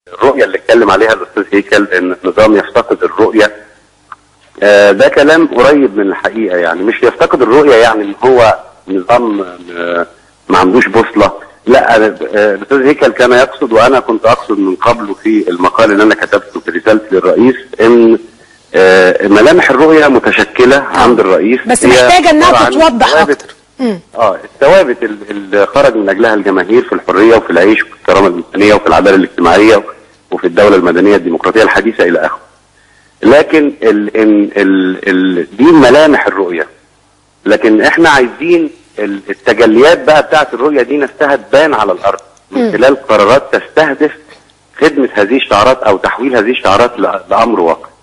الرؤيه اللي اتكلم عليها الاستاذ هيكل ان النظام يفتقد الرؤيه آه، ده كلام قريب من الحقيقه يعني مش يفتقد الرؤيه يعني ان هو نظام آه، ما عندوش بوصله لا آه، الاستاذ هيكل كان يقصد وانا كنت اقصد من قبله في المقال اللي انا كتبته في رسالتي للرئيس ان آه، ملامح الرؤيه متشكله عند الرئيس بس هي محتاجه انها عبارة عن تتوضح ثوابت اكتر مم. اه الثوابت ال- اللي خرج من اجلها الجماهير في الحريه وفي العيش وفي الكرامه الانسانيه وفي العداله الاجتماعيه وفي الدوله المدنيه الديمقراطيه الحديثه الى اخره. لكن ال ال ال ال دي ملامح الرؤيه. لكن احنا عايزين ال- التجليات بقى بتاعت الرؤيه دي نفسها تبان على الارض من خلال قرارات تستهدف خدمه هذه الشعارات او تحويل هذه الشعارات ل- لامر واقع.